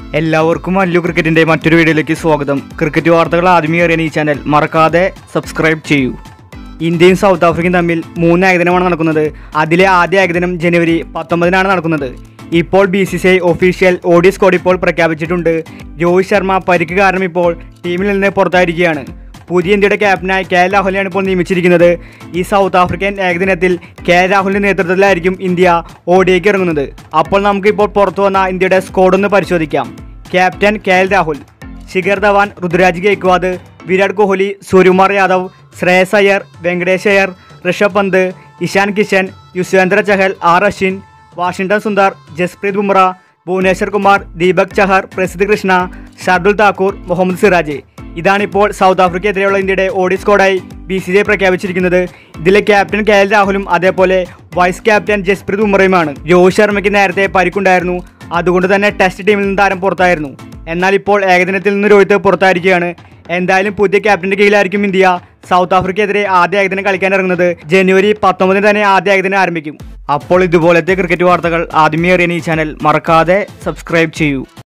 എല്ലാവർക്കും അല്ലു ക്രിക്കറ്റിന്റെ മറ്റൊരു വീഡിയോയിലേക്ക് സ്വാഗതം ക്രിക്കറ്റ് വാർത്തകൾ ആദ്യമേ അറിയാൻ ഈ ചാനൽ മറക്കാതെ സബ്സ്ക്രൈബ് ചെയ്യൂ ഇന്ത്യയും സൗത്ത് ആഫ്രിക്കയും തമ്മിൽ മൂന്ന് ഏകദിനമാണ് നടക്കുന്നത് അതിലെ ആദ്യ ഏകദിനം ജനുവരി പത്തൊമ്പതിനാണ് നടക്കുന്നത് ഇപ്പോൾ B C C I official ODI squad ഇപ്പോൾ പ്രഖ്യാപിച്ചിട്ടുണ്ട് രോഹിത് ശർമ്മ പരിക്ക് കാരണം ഇപ്പോൾ ടീമിൽ നിന്ന് പുറത്തായിരിക്കുകയാണ് പുതിയ ഇന്ത്യയുടെ ക്യാപ്റ്റനായി കെ എൽ രാഹുലിനെയാണ് ഇപ്പോൾ നിയമിച്ചിരിക്കുന്നത് ഈ സൗത്ത് ആഫ്രിക്കൻ ഏകദിനത്തിൽ കെ എൽ രാഹുലിന്റെ നേതൃത്വത്തിലായിരിക്കും ഇന്ത്യ ഓഡിയേക്ക് ഇറങ്ങുന്നത് അപ്പോൾ നമുക്ക് ഇപ്പോൾ പുറത്തു വന്ന ഇന്ത്യയുടെ സ്കോഡ് ഒന്ന് പരിശോധിക്കാം captain K L Rahul Shikhar Dhawan Ruturaj Gaikwad Virat Kohli Suryakumar Yadav Shreyas Iyer Venkatesh Iyer Rishabh Pant Ishan Kishan Yuzvendra Chahal R Ashwin Washington Sundar Jasprit Bumrah Bhuvneshwar Kumar Deepak Chahar Prasidh Krishna Shardul Thakur Mohammed Siraj ഇതാണിപ്പോൾ സൗത്ത് ആഫ്രിക്കയെതിരെയുള്ള ഇന്ത്യയുടെ ഓഡി സ്ക്വാഡായി ബി സി സി പ്രഖ്യാപിച്ചിരിക്കുന്നത് ഇതിലെ ക്യാപ്റ്റൻ കെ എൽ രാഹുലും അതേപോലെ വൈസ് ക്യാപ്റ്റൻ ജസ്പ്രീത് ബുംറയുമാണ് രോഹിത് ശർമ്മയ്ക്ക് നേരത്തെ പരിക്കുണ്ടായിരുന്നു അതുകൊണ്ട് തന്നെ ടെസ്റ്റ് ടീമിൽ നിന്ന് താരം പുറത്തായിരുന്നു എന്നാൽ ഇപ്പോൾ ഏകദിനത്തിൽ നിന്ന് രോഹിത് പുറത്തായിരിക്കുകയാണ് എന്തായാലും പുതിയ ക്യാപ്റ്റന്റെ കീഴിലായിരിക്കും ഇന്ത്യ സൗത്ത് ആഫ്രിക്കയെതിരെ ആദ്യ ഏകദിനം കളിക്കാൻ ഇറങ്ങുന്നത് ജനുവരി പത്തൊമ്പതിന് തന്നെ ആദ്യ ഏകദിനം ആരംഭിക്കും അപ്പോൾ ഇതുപോലത്തെ ക്രിക്കറ്റ് വാർത്തകൾ ആദ്യമേ അറിയാൻ ഈ ചാനൽ മറക്കാതെ സബ്സ്ക്രൈബ് ചെയ്യൂ